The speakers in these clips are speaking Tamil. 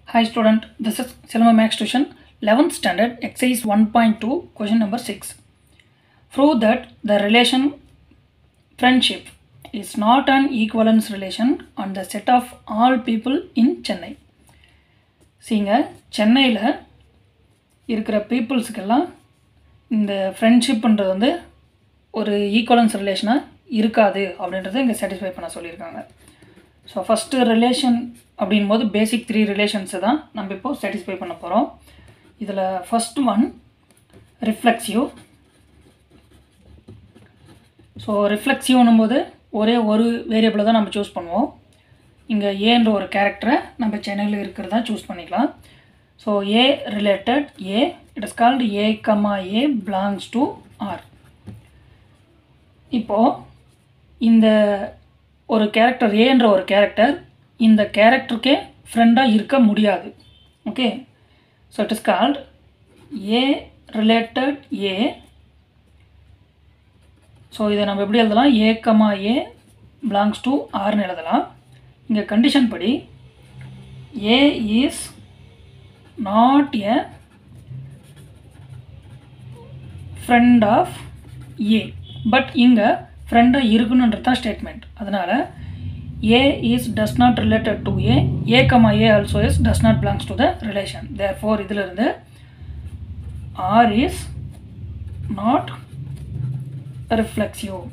Hi student, this is Silma Max Tuition, 11th standard, exercise 1.2, question number 6. Prove that the relation friendship is not an equivalence relation on the set of all people in Chennai. சீங்க சென்னையில் இருக்கிற பீப்புள்ஸுக்கெல்லாம் இந்த ஃப்ரெண்ட்ஷிப்ன்றது வந்து ஒரு ஈக்குவலன்ஸ் ரிலேஷனாக இருக்காது அப்படின்றத இங்கே சாட்டிஸ்ஃபை பண்ண சொல்லியிருக்காங்க ஸோ ஃபஸ்ட்டு ரிலேஷன் அப்படின் போது பேசிக் த்ரீ ரிலேஷன்ஸை தான் நம்ம இப்போது சாட்டிஸ்ஃபை பண்ண போகிறோம் இதில் ஃபஸ்ட் ஒன் ரிஃப்ளெக்ஸிவ் ஸோ ரிஃப்ளெக்ஸிவ்னும் போது ஒரே ஒரு வேரியபிளை தான் நம்ம சூஸ் பண்ணுவோம் இங்கே ஏன்ற ஒரு கேரக்டரை நம்ம சென்னையில் இருக்கிறதா சூஸ் பண்ணிக்கலாம் so A related A it is called A comma A belongs to R இப்போது இந்த ஒரு கேரக்டர் ஏன்ற ஒரு கேரக்டர் இந்த கேரக்டருக்கே ஃப்ரெண்டாக இருக்க முடியாது okay so it is called A related A so இதை நம்ம எப்படி எழுதலாம் A comma A belongs to ஆர்னு எழுதலாம் இங்கே கண்டிஷன் படி A is not a friend of A but இங்கே ஃப்ரெண்டாக இருக்கணுன்றது தான் ஸ்டேட்மெண்ட் அதனால் A is does not related to A A comma A also is does not belongs to the relation therefore இதிலிருந்து R is not reflexive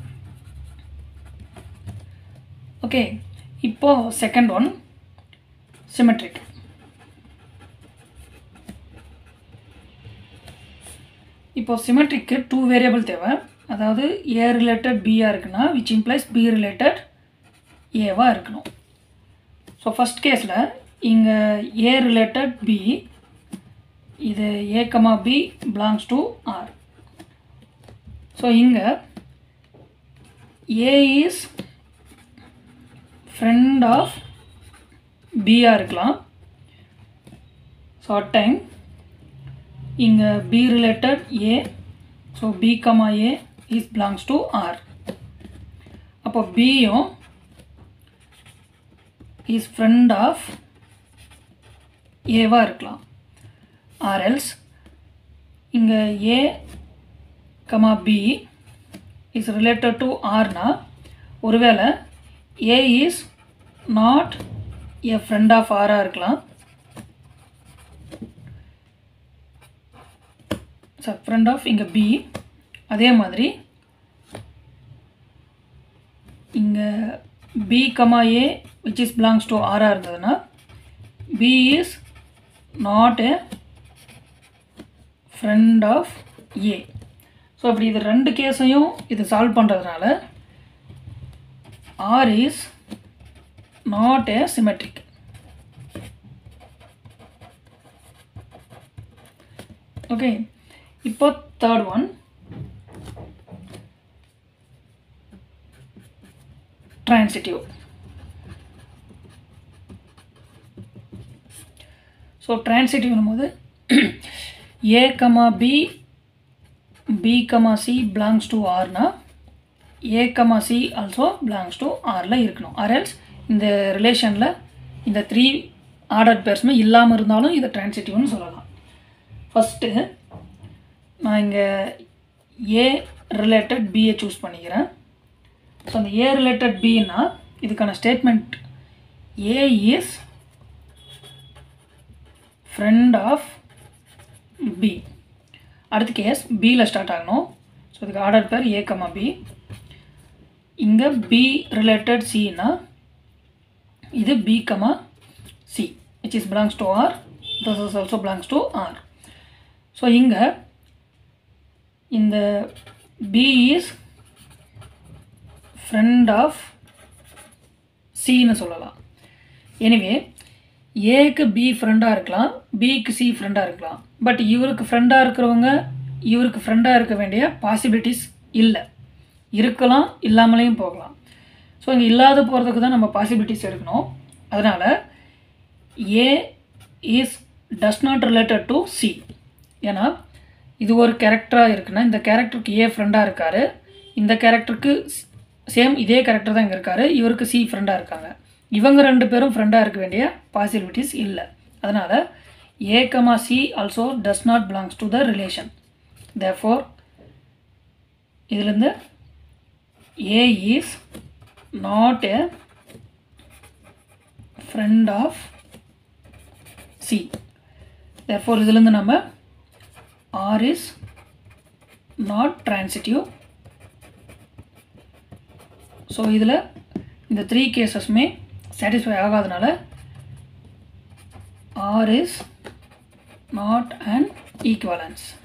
okay இப்போ செகண்ட் ஒன் சிமெட்ரிக் இப்போ சிமெட்ரிக்கு டூ வேரியபிள் தேவை அதாவது ஏ ரிலேட்டட் பியாக இருக்குன்னா விச் இம்ப்ளைஸ் பி ரிலேட்டட் ஏவாக இருக்கணும் ஸோ ஃபஸ்ட் கேஸில் இங்கே ஏ ரிலேட்டட் பி இது A comma B belongs to R so இங்கே ஏ இஸ் ஃப்ரெண்ட் ஆஃப் பியாக இருக்கலாம் ஸோ அட் டைம் இங்கே B related A so B comma A is belongs to R அப்போ பியும் இஸ் ஃப்ரெண்ட் ஆஃப் ஏவாக இருக்கலாம் ஆர்எல்ஸ் இங்கே A comma B is related to ஆர்னா ஒருவேளை A is not a friend of ஆராக இருக்கலாம் ஸோ ஃப்ரெண்ட் ஆஃப் இங்கே பி அதே மாதிரி இங்கே B comma A which is belongs to ஆராக இருந்ததுன்னா B is not a friend of A so அப்படி இது ரெண்டு கேஸையும் இது சால்வ் பண்ணுறதுனால R is not a symmetric okay இப்போ தேர்ட் ஒன் ட்ரான்சிட்டிவ் ஸோ ட்ரான்சிட்டிவ்னும் போது A comma B B comma C belongs to ஆர்னா A comma C also belongs to ஆரில் இருக்கணும் ஆர்எல்ஸ் இந்த ரிலேஷனில் இந்த த்ரீ ஆர்டர் பேர்ஸுமே இல்லாமல் இருந்தாலும் இதை ட்ரான்சிட்டிவ்னு சொல்லலாம் ஃபஸ்ட்டு நான் இங்கே ஏ ரிலேட்டட் பியை சூஸ் பண்ணிக்கிறேன் ஸோ அந்த ஏ ரிலேட்டட் பின்னா இதுக்கான statement A is friend of B அடுத்த கேஸ் பியில் ஸ்டார்ட் ஆகணும் ஸோ இதுக்கு order pair A comma B இங்கே பி ரிலேட்டட் சின்னா இது B comma C which is belongs to R this is also belongs to R so இங்கே இந்த பி இஸ் ஃப்ரெண்ட் ஆஃப் சின்னு சொல்லலாம் எனிவே ஏக்கு பி ஃப்ரெண்டாக இருக்கலாம் பிக்கு சி ஃப்ரெண்டாக இருக்கலாம் பட் இவருக்கு ஃப்ரெண்டாக இருக்கிறவங்க இவருக்கு ஃப்ரெண்டாக இருக்க வேண்டிய பாசிபிலிட்டிஸ் இல்லை இருக்கலாம் இல்லாமலேயும் போகலாம் ஸோ இங்கே இல்லாத போகிறதுக்கு தான் நம்ம பாசிபிலிட்டிஸ் எடுக்கணும் அதனால் A is does not related to C ஏன்னா இது ஒரு கேரக்டராக இருக்குன்னா இந்த கேரக்டருக்கு ஏ ஃப்ரெண்டாக இருக்கார் இந்த கேரக்டருக்கு சேம் இதே கேரக்டர் தான் இங்கே இருக்கார் இவருக்கு சி ஃப்ரெண்டாக இருக்காங்க இவங்க ரெண்டு பேரும் ஃப்ரெண்டாக இருக்க வேண்டிய பாசிபிலிட்டிஸ் இல்லை அதனால் A comma C also does not belongs to the relation therefore இதுலேருந்து A is not a friend of C therefore இதுலேருந்து நம்ம R is not transitive so இதில் இந்த த்ரீ கேசஸுமே சாட்டிஸ்ஃபை ஆகாதனால R is not an equivalence